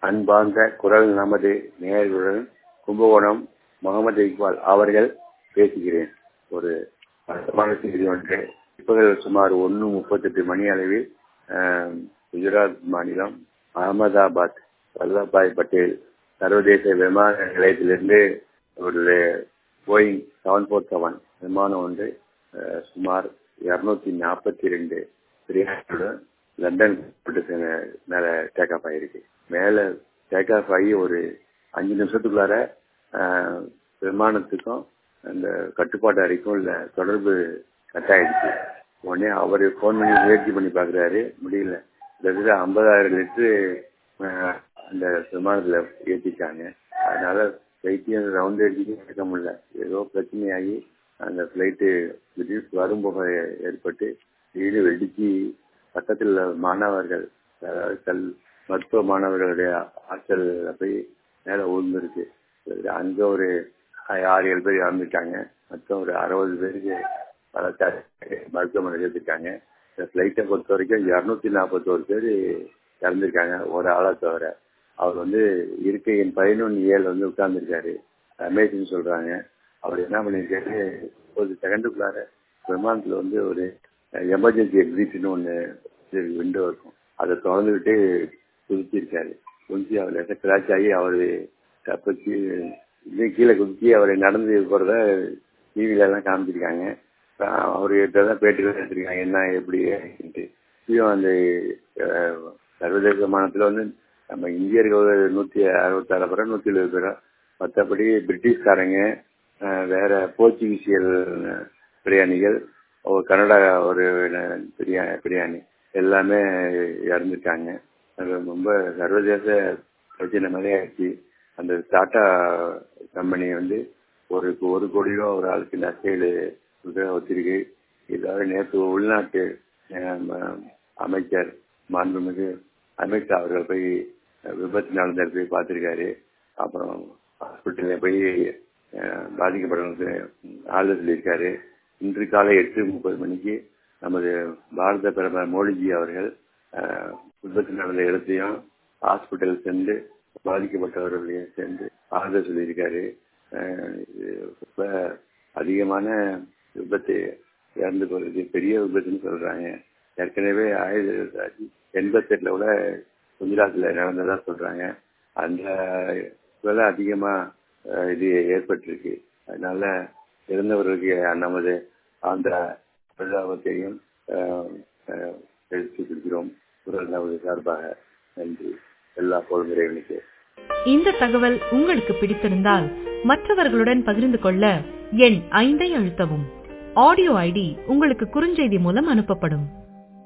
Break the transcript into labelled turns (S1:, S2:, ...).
S1: அன்பார்ந்த குரல் நமது நேயர்களுடன் கும்பகோணம் முகமது இக்பால் அவர்கள் பேசுகிறேன் ஒரு வருத்தமான செய்தி ஒன்று பிற்பகல் சுமார் ஒன்று முப்பத்தெட்டு மணி அளவில் ஆஹ், குஜராத் மாநிலம் அகமதாபாத் வல்லபாய் பட்டேல் சர்வதேச விமான நிலையத்திலிருந்து ஒரு போயிங் செவன் ஃபோர் செவன் விமானம் ஒன்று ஆஹ், சுமார் இருநூத்தி நாற்பத்தி ரெண்டு பிரியாணியுடன் லண்டன் மேல டேக் ஆஃப் ஆயிருக்கு மேல டேக் ஆஃப் ஆகி ஒரு அஞ்சு நிமிஷத்துக்குள்ளார ஆஹ், விமானத்துக்கும் அந்த கட்டுப்பாட்டு அறைக்கும் உள்ள தொடர்பு கட் ஆயிடுச்சு உடனே அவர் ஃபோன் பண்ணி முயற்சி பண்ணி பார்க்குறாரு முடியல கிட்டத்தட்ட ஐம்பதாயிரம் லிட்டரு ஆஹ், அந்த விமானத்தில் ஏற்றிட்டாங்க அதனால ஃப்ளைட்டையும் ரவுண்ட் அடிச்சு எடுக்க முடியல ஏதோ பிரச்சனையாகி அந்த ஃப்ளைட்டு திடீர் வரும்போக ஏற்பட்டு திடீர்னு வெடிச்சு பக்கத்தில் உள்ள மாணவர்கள் அதாவது கல் மருத்துவ மாணவர்களுடைய ஆற்றல் போய் மேலே விழுந்துருக்கு அங்க ஒரு ஆறு ஏழு பேர் இறந்துட்டாங்க மொத்தம் ஒரு அறுபது பேருக்கு பல மருத்துவமனை சேர்த்துருக்காங்க இந்த ஃப்ளைட்டை பொறுத்த வரைக்கும் இரநூத்தி நாற்பத்தோரு பேர் இறந்துருக்காங்க ஒரு ஆளை தவிர அவர் வந்து இருக்கையின் பதினொன்று ஏழு வந்து உட்கார்ந்துருக்காரு ரமேஷ்னு சொல்றாங்க அவர் என்ன பண்ணியிருக்காரு ஒரு செகண்டுக்குள்ளார விமானத்தில் வந்து ஒரு எமர்ஜென்சி எக்ஸிட்னு ஒன்று விண்டோ இருக்கும் அதை திறந்துக்கிட்டு குதிச்சிருக்காரு குதிச்சு அவர் லேசாக கிராச் ஆகி அவர் தப்பிச்சு இன்னும் கீழே குதிச்சு அவர் நடந்து போகிறத டிவில எல்லாம் காமிச்சிருக்காங்க அவர்கிட்ட தான் பேட்டிகள் எடுத்திருக்காங்க என்ன எப்படி இப்பயும் அந்த அஹ், சர்வதேச விமானத்தில் வந்து நம்ம இந்தியர்கள் நூற்றி அறுபத்தாறு பேரோ நூற்றி எழுபது பேரோ மற்றபடி பிரிட்டிஷ்காரங்க அஹ், வேற போர்ச்சுகீசியல் பிரியாணிகள் ஒரு கனடா ஒரு பிரியா பிரியாணி எல்லாமே இறந்துட்டாங்க அது ரொம்ப சர்வதேச பிரச்சனை மாதிரி ஆயிடுச்சு அந்த டாட்டா கம்பெனி வந்து ஒரு ஒரு கோடி ரூபா ஒரு ஆளுக்கு நஷ்டீடு வச்சிருக்கு இதாவது நேற்று உள்நாட்டு அஹ், ம- அமைச்சர் மாண்புமிகு அமித்ஷா அவர்கள் போய் விபத்து நடந்த இடத்துல போய் பார்த்திருக்காரு அப்புறம் ஹாஸ்பிட்டல்ல போய் அஹ், பாதிக்கப்பட்டவங்களுக்கு ஆறுதல் சொல்லியிருக்காரு இன்று காலை எட்டு முப்பது மணிக்கு நமது பாரத பிரதமர் மோடிஜி அவர்கள் அஹ், விபத்து நடந்த இடத்தையும் ஹாஸ்பிட்டல் சென்று பாதிக்கப்பட்டவர்களையும் சென்று ஆறுதல் சொல்லியிருக்காரு அஹ், இது ரொம்ப அதிகமான விபத்து இறந்து போறது பெரிய விபத்துன்னு சொல்றாங்க ஏற்கனவே ஆயிரத்தி தொள்ளாயிரத்தி எண்பத்தி எட்டுல கூட குஜராத்ல நடந்ததா சொல்றாங்க அந்த விலை அதிகமா அஹ், இது ஏற்பட்டிருக்கு அதனால இறந்தவர்களுக்கு நமது ஆந்திரா பிரஜாபத்தையும் எடுத்துக் கொள்கிறோம் குரல் நமது சார்பாக நன்றி எல்லா போல்முறைகளுக்கு
S2: இந்த தகவல் உங்களுக்கு பிடித்திருந்தால் மற்றவர்களுடன் பகிர்ந்து கொள்ள எண் ஐந்தை அழுத்தவும் ஆடியோ ஐடி உங்களுக்கு குறுஞ்செய்தி மூலம் அனுப்பப்படும்